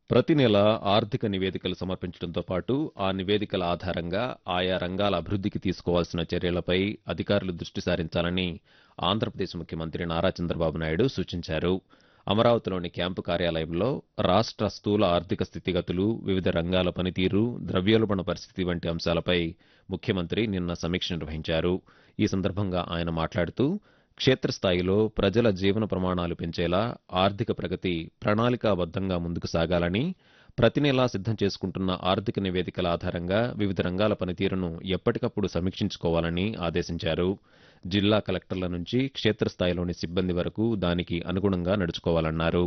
ప్రతి నెల ఆర్థిక నివేదికలు సమర్పించడంతో పాటు ఆ నివేదికల ఆధారంగా ఆయా రంగాల అభివృద్ధికి తీసుకోవాల్సిన చర్యలపై అధికారులు దృష్టి సారించాలని ఆంధ్రప్రదేశ్ ముఖ్యమంత్రి నారా చంద్రబాబు నాయుడు సూచించారు అమరావతిలోని క్యాంపు కార్యాలయంలో రాష్ట్ర స్థూల ఆర్థిక స్థితిగతులు వివిధ రంగాల పనితీరు ద్రవ్యోల్బణ పరిస్థితి వంటి అంశాలపై ముఖ్యమంత్రి నిన్న సమీక్ష నిర్వహించారు ఈ సందర్భంగా ఆయన మాట్లాడుతూ క్షేత్రస్థాయిలో ప్రజల జీవన ప్రమాణాలు పెంచేలా ఆర్థిక ప్రగతి ప్రణాళికాబద్దంగా ముందుకు సాగాలని ప్రతి నెలా సిద్ధం చేసుకుంటున్న ఆర్థిక నివేదికల ఆధారంగా వివిధ రంగాల పనితీరును ఎప్పటికప్పుడు సమీక్షించుకోవాలని ఆదేశించారు జిల్లా కలెక్టర్ల నుంచి క్షేత్రస్థాయిలోని సిబ్బంది వరకు దానికి అనుగుణంగా నడుచుకోవాలన్నారు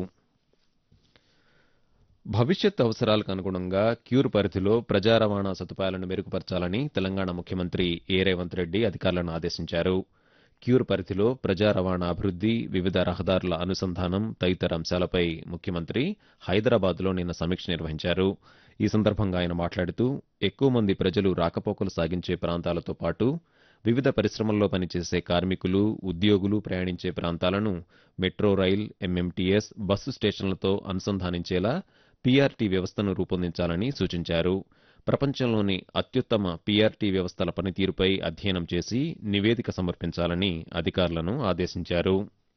భవిష్యత్ అవసరాలకు అనుగుణంగా క్యూర్ పరిధిలో ప్రజా రవాణా సదుపాయాలను మెరుగుపరచాలని తెలంగాణ ముఖ్యమంత్రి ఏ రేవంత్ రెడ్డి అధికారులను ఆదేశించారు క్యూర్ పరిధిలో ప్రజా రవాణా అభివృద్ది వివిధ రహదారుల అనుసంధానం తదితర అంశాలపై ముఖ్యమంత్రి హైదరాబాద్లో నిన్న సమీక్ష నిర్వహించారు ఈ సందర్భంగా ఆయన మాట్లాడుతూ ఎక్కువ మంది ప్రజలు రాకపోకలు సాగించే ప్రాంతాలతో పాటు వివిధ పరిశ్రమల్లో పనిచేసే కార్మికులు ఉద్యోగులు ప్రయాణించే ప్రాంతాలను మెట్రో రైల్ ఎంఎంటీఎస్ బస్సు స్టేషన్లతో అనుసంధానించేలా పీఆర్టీ వ్యవస్థను రూపొందించాలని సూచించారు ప్రపంచంలోని అత్యుత్తమ పీఆర్టీ వ్యవస్థల పనితీరుపై అధ్యయనం చేసి నివేదిక సమర్పించాలని అధికారులను ఆదేశించారు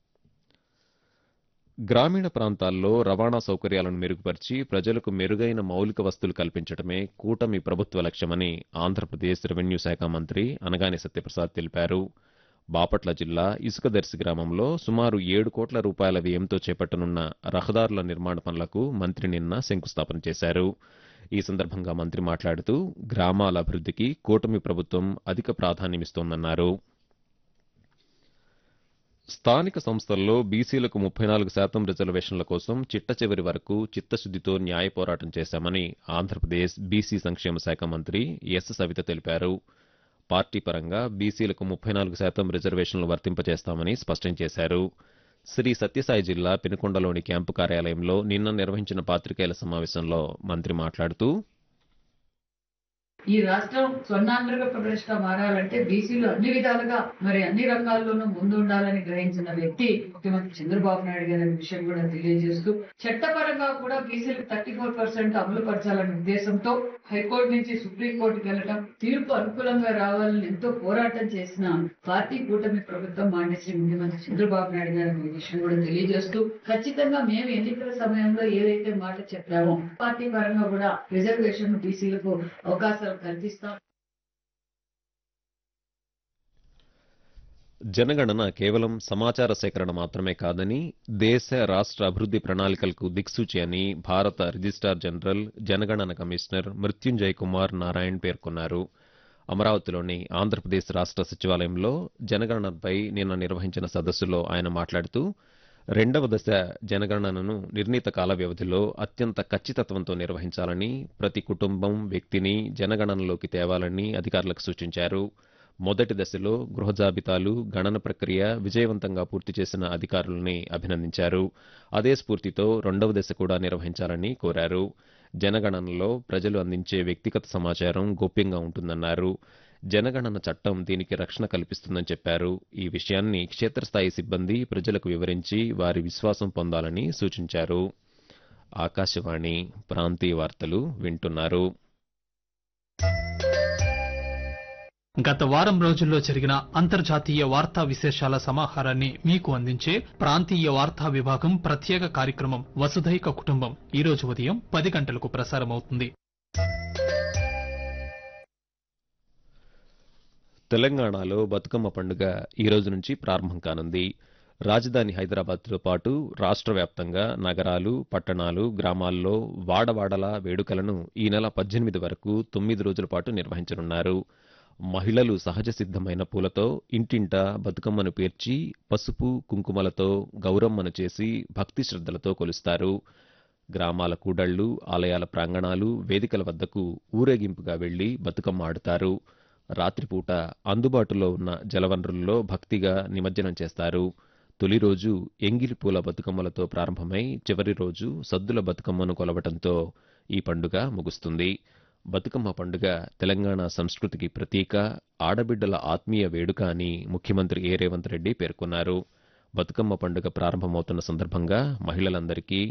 గ్రామీణ ప్రాంతాల్లో రవాణా సౌకర్యాలను మెరుగుపరిచి ప్రజలకు మెరుగైన మౌలిక వస్తువులు కల్పించడమే కూటమి ప్రభుత్వ లక్ష్యమని ఆంధ్రప్రదేశ్ రెవెన్యూ శాఖ మంత్రి అనగాని సత్యప్రసాద్ తెలిపారు బాపట్ల జిల్లా ఇసుకదర్శి గ్రామంలో సుమారు ఏడు కోట్ల రూపాయల వ్యయంతో చేపట్టనున్న రహదారుల నిర్మాణ పనులకు మంత్రి నిన్న శంకుస్థాపన చేశారు ఈ సందర్భంగా మంత్రి మాట్లాడుతూ గ్రామాల అభివృద్ధికి కూటమి ప్రభుత్వం అధిక ప్రాధాన్యమిస్తోందన్నారు స్థానిక సంస్థల్లో బీసీలకు ముప్పై నాలుగు శాతం రిజర్వేషన్ల కోసం చిట్ట చివరి వరకు చిత్తశుద్దితో న్యాయ పోరాటం చేశామని ఆంధ్రప్రదేశ్ బీసీ సంక్షేమ శాఖ మంత్రి ఎస్ సవిత తెలిపారు పార్టీ పరంగా బీసీలకు ముప్పై నాలుగు శాతం రిజర్వేషన్లు వర్తింపజేస్తామని స్పష్టం చేశారు శ్రీ సత్యసాయి జిల్లా పెనుకొండలోని క్యాంపు కార్యాలయంలో నిన్న నిర్వహించిన పాత్రికేయుల సమావేశంలో మంత్రి మాట్లాడుతూ ఈ రాష్ట్రం స్వర్ణాంధ్రప్రదేశ్ గా మారాలంటే బీసీలు అన్ని విధాలుగా మరి అన్ని రంగాల్లోనూ ముందు ఉండాలని గ్రహించిన వ్యక్తి ముఖ్యమంత్రి చంద్రబాబు నాయుడు గారి అనే విషయం కూడా తెలియజేస్తూ చట్టపరంగా కూడా బీసీలకు థర్టీ ఫోర్ పర్సెంట్ అమలు పరచాలనే ఉద్దేశంతో హైకోర్టు నుంచి సుప్రీం కోర్టుకు వెళ్ళటం తీర్పు అనుకూలంగా రావాలని ఎంతో పోరాటం చేసిన పార్టీ కూటమి ప్రభుత్వం మాండశ్రీ ముఖ్యమంత్రి చంద్రబాబు నాయుడు గారి అనే విషయం కూడా తెలియజేస్తూ ఖచ్చితంగా మేము ఎన్నికల సమయంలో ఏదైతే మాట చెప్పామో పార్టీ పరంగా కూడా రిజర్వేషన్ బీసీలకు అవకాశాలు కల్పిస్తాం జనగణన కేవలం సమాచార సేకరణ మాత్రమే కాదని దేశ రాష్ట్ర అభివృద్ది ప్రణాళికలకు దిక్సూచి అని భారత రిజిస్ట్రార్ జనరల్ జనగణన కమిషనర్ మృత్యుంజయ్ కుమార్ నారాయణ్ పేర్కొన్నారు అమరావతిలోని ఆంధ్రప్రదేశ్ రాష్ట్ర సచివాలయంలో జనగణనపై నిన్న నిర్వహించిన సదస్సులో ఆయన మాట్లాడుతూ రెండవ దశ జనగణనను నిర్ణీత కాల వ్యవధిలో అత్యంత ఖచ్చితత్వంతో నిర్వహించాలని ప్రతి కుటుంబం వ్యక్తిని జనగణనలోకి తేవాలని అధికారులకు సూచించారు మొదటి దశలో గృహ జాబితాలు గణన ప్రక్రియ విజయవంతంగా పూర్తి చేసిన అధికారులని అభినందించారు అదే స్ఫూర్తితో రెండవ దశ కూడా నిర్వహించాలని కోరారు జనగణనలో ప్రజలు అందించే వ్యక్తిగత సమాచారం గోప్యంగా ఉంటుందన్నారు జనగణన చట్టం దీనికి రక్షణ కల్పిస్తుందని చెప్పారు ఈ విషయాన్ని క్షేత్రస్థాయి సిబ్బంది ప్రజలకు వివరించి వారి విశ్వాసం పొందాలని సూచించారు ఆకాశవాణి ప్రాంతీయ వార్తలు వింటున్నారు గత వారం రోజుల్లో జరిగిన అంతర్జాతీయ వార్తా విశేషాల సమాహారాన్ని మీకు అందించే ప్రాంతీయ వార్తా విభాగం ప్రత్యేక కార్యక్రమం వసుధైక కుటుంబం ఈ రోజు ఉదయం పది గంటలకు ప్రసారమవుతుంది తెలంగాణలో బతుకమ్మ పండుగ ఈ రోజు నుంచి ప్రారంభం కానుంది రాజధాని హైదరాబాద్తో పాటు రాష్ట్ర వ్యాప్తంగా నగరాలు పట్టణాలు గ్రామాల్లో వాడవాడల వేడుకలను ఈ నెల పద్దెనిమిది వరకు తొమ్మిది రోజుల పాటు నిర్వహించనున్నారు మహిళలు సహజ సిద్ధమైన పూలతో ఇంటింట బతుకమ్మను పేర్చి పసుపు కుంకుమలతో గౌరమ్మను చేసి భక్తి శ్రద్ధలతో కొలుస్తారు గ్రామాల కూడళ్లు ఆలయాల ప్రాంగణాలు వేదికల వద్దకు ఊరేగింపుగా వెళ్లి బతుకమ్మ ఆడుతారు రాత్రిపూట అందుబాటులో ఉన్న జలవనరుల్లో భక్తిగా నిమజ్జనం చేస్తారు తొలి రోజు ఎంగిలి పూల బతుకమ్మలతో ప్రారంభమై చివరి రోజు సద్దుల బతుకమ్మను కొలవటంతో ఈ పండుగ ముగుస్తుంది బతుకమ్మ పండుగ తెలంగాణ సంస్కృతికి ప్రతీక ఆడబిడ్డల ఆత్మీయ వేడుక అని ముఖ్యమంత్రి ఏ రేవంత్ రెడ్డి పేర్కొన్నారు బతుకమ్మ పండుగ ప్రారంభమవుతున్న సందర్భంగా మహిళలందరికీ